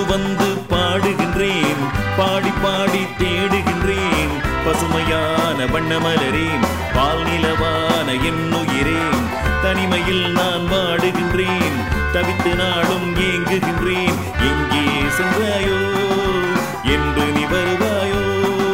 வந்து பாடுகின்றேன் பாடி பாடி தேடுகின்றேன் பசுமையான வண்ணமலரேன் பால் நிலவான என்னுயிரேன் தனிமையில் நான் வாடுகின்றேன் தவித்து நாளும் ஏங்குகின்றேன் எங்கே சென்றாயோ என்று நீ வருவாயோ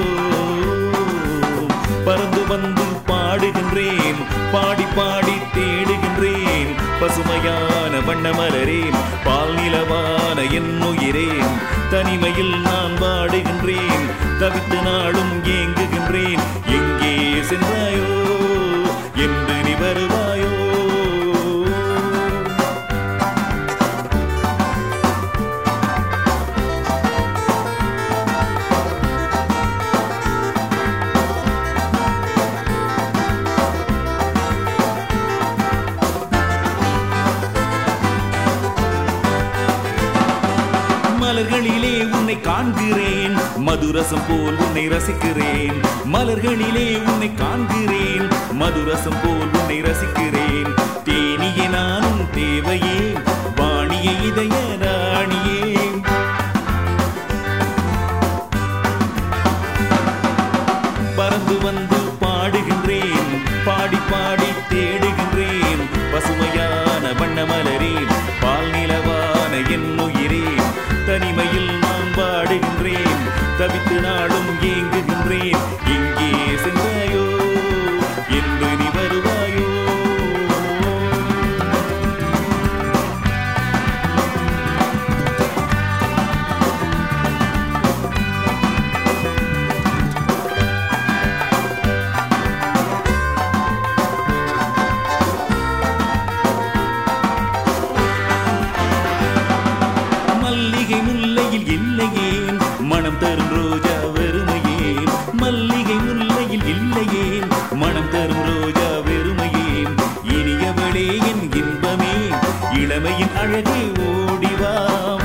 பறந்து வந்து பாடுகின்றேன் பாடி பாடி தேடுகின்றேன் பசுமையான வண்ணமலரேன் பால் நிலவான என்னுயிரேன் தனிமையில் நான் வாடுகின்றேன் தவித்து நாளும் ஏங்குகின்றேன் எங்கே சென்றாயோ என்று நீ வருவாயோ மலர்களிலே உன்னை காண்கிறேன் மதுரசம் போல் உன்னை ரசிக்கிறேன் மலர்களிலே உன்னை காண்கிறேன் மதுரசம் போல் உன்னை ரசிக்கிறேன் தேனியே நானும் தேவையே வாணிய இதய ராணியே பறந்து வந்து பாடுகின்றேன் பாடி பாடி தேடுகின்றேன் பசுமையான வண்ணமலரேன் பால் நிலவான என்னுயிரேன் தனிமையில் நான் பாடுகின்றேன் தவித்து நாளும் ஏங்குகின்றேன் எங்கே சென்றாயோ என்று நீ வருவாயோ மல்லிகை முல்லையில் இல்லையேன் மனம் தரும் ரோஜா வெறுமையேன் மல்லிகை முல்லையில் இல்லையேன் மனம் தரும் ரோஜா வெறுமையேன் இனியவளே என் இன்பமே இளமையின் அழகே ஓடிவாம்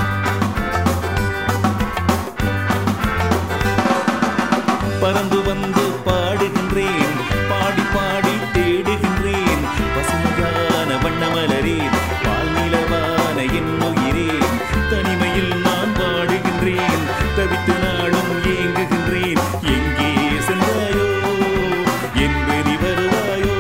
பறந்து வந்து பாடுகின்றேன் பாடி பாடி தேடுகின்றேன் பசுமையான வண்ணமலரேன் பால் நிலவான என்னுயிரேன் தனிமையில் நான் பாடுகின்றேன் தவித்து நாளும் ஏங்குகின்றேன் எங்கே சென்றாயோ என்று நீ வருவாயோ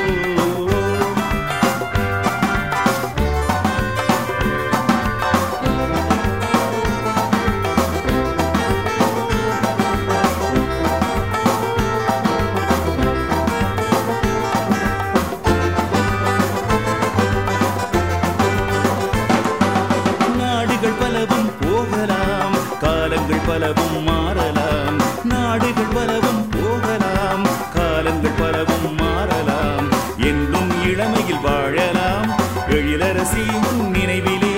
நாடுகள் பலவும் போகலாம் காலங்கள் பலவும் மாறலாம் நாடுகள் பலவும் போகலாம் காலங்கள் பலவும் மாறலாம் என்றும் இளமையில் வாழலாம் எழிலரசி உன் நினைவிலே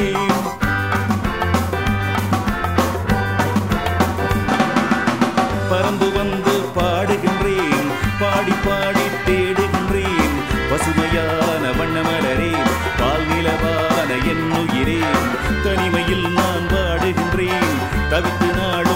பறந்து வந்து பாடுகின்றேன் பாடி பாடி தேடுகின்றேன் பசுமையான வண்ணமலரேன் பால் நிலவான என்னுயிரேன் தனிமையில் நான் வாடுகின்றேன் தவித்து நாடு